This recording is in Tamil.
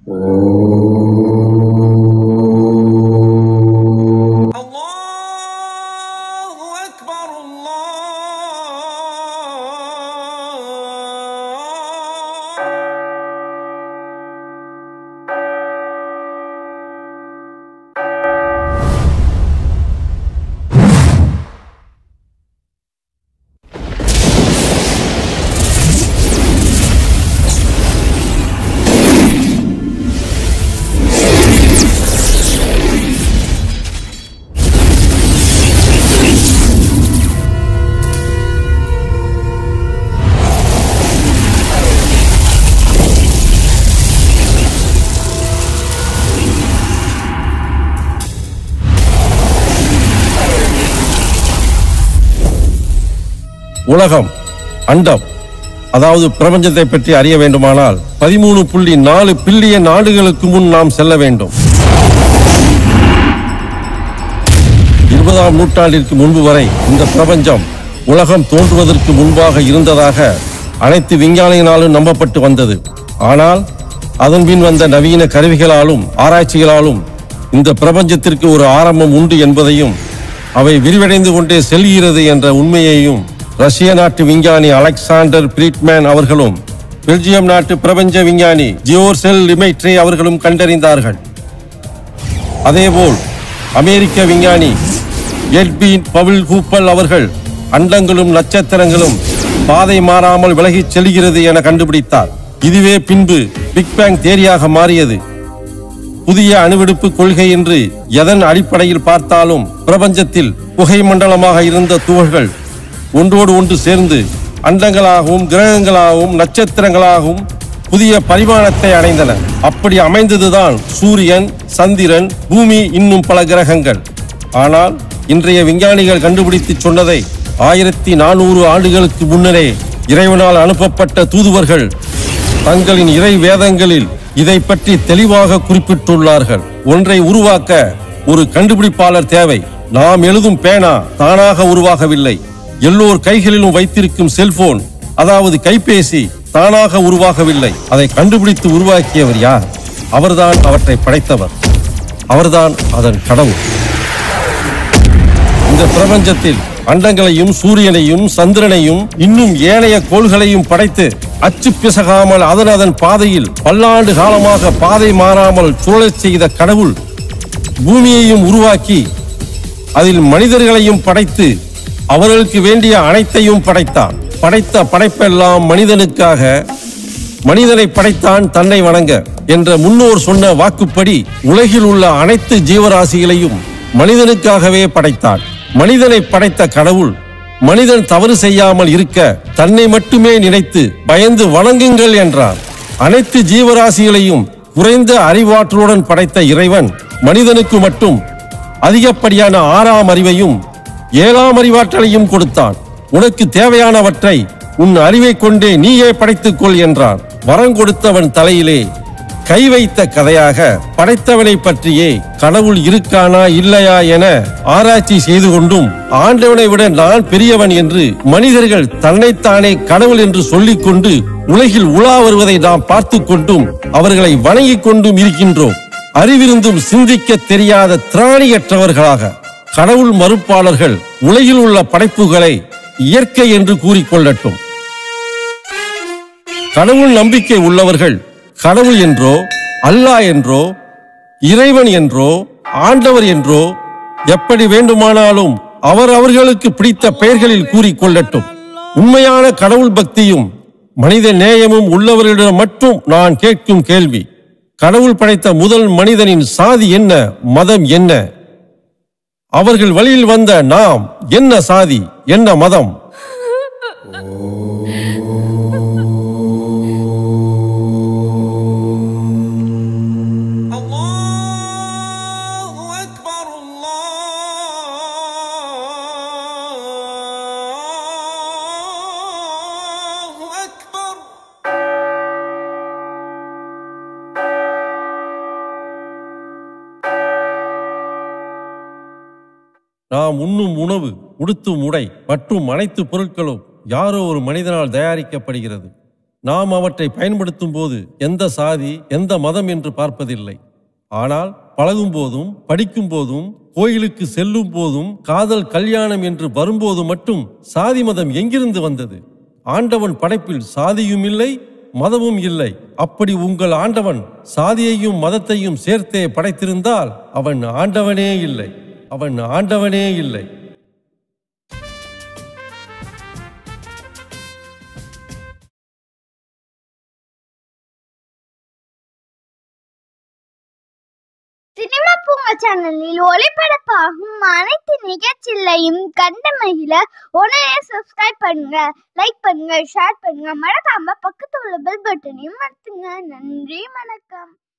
الله أكبر الله உலகம் அண்டம் அதாவது பிரபஞ்சத்தை பற்றி அறிய வேண்டுமானால் பதிமூணு புள்ளி நாலு பில்லியன் ஆண்டுகளுக்கு முன் நாம் செல்ல வேண்டும் இருபதாம் நூற்றாண்டிற்கு முன்பு வரை இந்த பிரபஞ்சம் உலகம் தோன்றுவதற்கு முன்பாக இருந்ததாக அனைத்து விஞ்ஞானிகளாலும் நம்பப்பட்டு வந்தது ஆனால் அதன் பின் வந்த நவீன கருவிகளாலும் ஆராய்ச்சிகளாலும் இந்த பிரபஞ்சத்திற்கு ஒரு ஆரம்பம் உண்டு என்பதையும் அவை விரிவடைந்து கொண்டே செல்கிறது என்ற உண்மையையும் ரஷ்ய நாட்டு விஞ்ஞானி அலெக்சாண்டர் பிரீட்மேன் அவர்களும் பெல்ஜியம் நாட்டு பிரபஞ்ச விஞ்ஞானி ஜியோர்செல் லிமைட்ரே அவர்களும் கண்டறிந்தார்கள் அதேபோல் அமெரிக்க விஞ்ஞானி எட்பின் பவில் ஹூப்பல் அவர்கள் அண்டங்களும் நட்சத்திரங்களும் பாதை மாறாமல் விலகிச் செல்கிறது என கண்டுபிடித்தார் இதுவே பின்பு பிக் பேங் தேரியாக மாறியது புதிய அணுவெடுப்பு கொள்கை என்று எதன் அடிப்படையில் பார்த்தாலும் பிரபஞ்சத்தில் புகை மண்டலமாக இருந்த துகள்கள் ஒன்றோடு ஒன்று சேர்ந்து அண்டங்களாகவும் கிரகங்களாகவும் நட்சத்திரங்களாகவும் புதிய பரிமாணத்தை அடைந்தன அப்படி அமைந்ததுதான் சூரியன் சந்திரன் பூமி இன்னும் பல கிரகங்கள் ஆனால் இன்றைய விஞ்ஞானிகள் கண்டுபிடித்து சொன்னதை ஆயிரத்தி நானூறு ஆண்டுகளுக்கு முன்னரே இறைவனால் அனுப்பப்பட்ட தூதுவர்கள் தங்களின் இறை வேதங்களில் இதை பற்றி தெளிவாக குறிப்பிட்டுள்ளார்கள் ஒன்றை உருவாக்க ஒரு கண்டுபிடிப்பாளர் தேவை நாம் எழுதும் பேனா தானாக உருவாகவில்லை எல்லோர் கைகளிலும் வைத்திருக்கும் செல்போன் அதாவது கைபேசி தானாக உருவாகவில்லை அதை கண்டுபிடித்து உருவாக்கியவர் யார் அவர்தான் அவற்றை படைத்தவர் அவர்தான் அதன் கடவுள் இந்த பிரபஞ்சத்தில் அண்டங்களையும் சூரியனையும் சந்திரனையும் இன்னும் ஏனைய கோள்களையும் படைத்து அச்சு பிசகாமல் அதன் அதன் பாதையில் பல்லாண்டு காலமாக பாதை மாறாமல் சுழலச் செய்த கடவுள் பூமியையும் உருவாக்கி அதில் மனிதர்களையும் படைத்து அவர்களுக்கு வேண்டிய அனைத்தையும் படைத்தான் படைத்த படைப்பெல்லாம் மனிதனுக்காக மனிதனை படைத்தான் தன்னை வணங்க என்ற முன்னோர் சொன்ன வாக்குப்படி உலகில் உள்ள அனைத்து ஜீவராசிகளையும் மனிதனுக்காகவே படைத்தான் மனிதனை படைத்த கடவுள் மனிதன் தவறு செய்யாமல் இருக்க தன்னை மட்டுமே நினைத்து பயந்து வணங்குங்கள் என்றார் அனைத்து ஜீவராசிகளையும் குறைந்த அறிவாற்றலுடன் படைத்த இறைவன் மனிதனுக்கு மட்டும் அதிகப்படியான ஆறாம் அறிவையும் ஏழாம் அறிவாற்றலையும் கொடுத்தான் உனக்கு தேவையானவற்றை உன் அறிவை கொண்டே நீயே படைத்துக் கொள் என்றான் வரம் கொடுத்தவன் தலையிலே கை வைத்த கதையாக படைத்தவனை பற்றியே கடவுள் இருக்கானா இல்லையா என ஆராய்ச்சி செய்து கொண்டும் ஆண்டவனை விட நான் பெரியவன் என்று மனிதர்கள் தன்னைத்தானே கடவுள் என்று சொல்லிக் கொண்டு உலகில் உலா வருவதை நாம் பார்த்து கொண்டும் அவர்களை வணங்கிக் கொண்டும் இருக்கின்றோம் அறிவிருந்தும் சிந்திக்க தெரியாத திராணியற்றவர்களாக கடவுள் மறுப்பாளர்கள் உலகில் உள்ள படைப்புகளை இயற்கை என்று கூறிக்கொள்ளட்டும் கடவுள் நம்பிக்கை உள்ளவர்கள் கடவுள் என்றோ அல்லாஹ் என்றோ இறைவன் என்றோ ஆண்டவர் என்றோ எப்படி வேண்டுமானாலும் அவர் அவர்களுக்கு பிடித்த பெயர்களில் கூறிக்கொள்ளட்டும் உண்மையான கடவுள் பக்தியும் மனித நேயமும் உள்ளவர்களிடம் மட்டும் நான் கேட்கும் கேள்வி கடவுள் படைத்த முதல் மனிதனின் சாதி என்ன மதம் என்ன அவர்கள் வழியில் வந்த நாம் என்ன சாதி என்ன மதம் الله أكبر الله أكبر நாம் உண்ணும் உணவு உடுத்தும் உடை மற்றும் அனைத்து பொருட்களும் யாரோ ஒரு மனிதனால் தயாரிக்கப்படுகிறது நாம் அவற்றை பயன்படுத்தும் போது எந்த சாதி எந்த மதம் என்று பார்ப்பதில்லை ஆனால் பழகும் போதும் படிக்கும் போதும் கோயிலுக்கு செல்லும் போதும் காதல் கல்யாணம் என்று வரும்போது மட்டும் சாதி மதம் எங்கிருந்து வந்தது ஆண்டவன் படைப்பில் சாதியும் இல்லை மதமும் இல்லை அப்படி உங்கள் ஆண்டவன் சாதியையும் மதத்தையும் சேர்த்தே படைத்திருந்தால் அவன் ஆண்டவனே இல்லை அவன் ஆண்டவனே இல்லை சினிமா பூங்கா சேனலில் ஒளிபரப்பாகும் அனைத்து நிகழ்ச்சிகளையும் கண்டு மகிழ உடனே சப்ஸ்கிரைப் பண்ணுங்க லைக் பண்ணுங்க ஷேர் பண்ணுங்க மறக்காம பக்கத்துல உள்ள பெல் பட்டனையும் அழுத்துங்க நன்றி வணக்கம்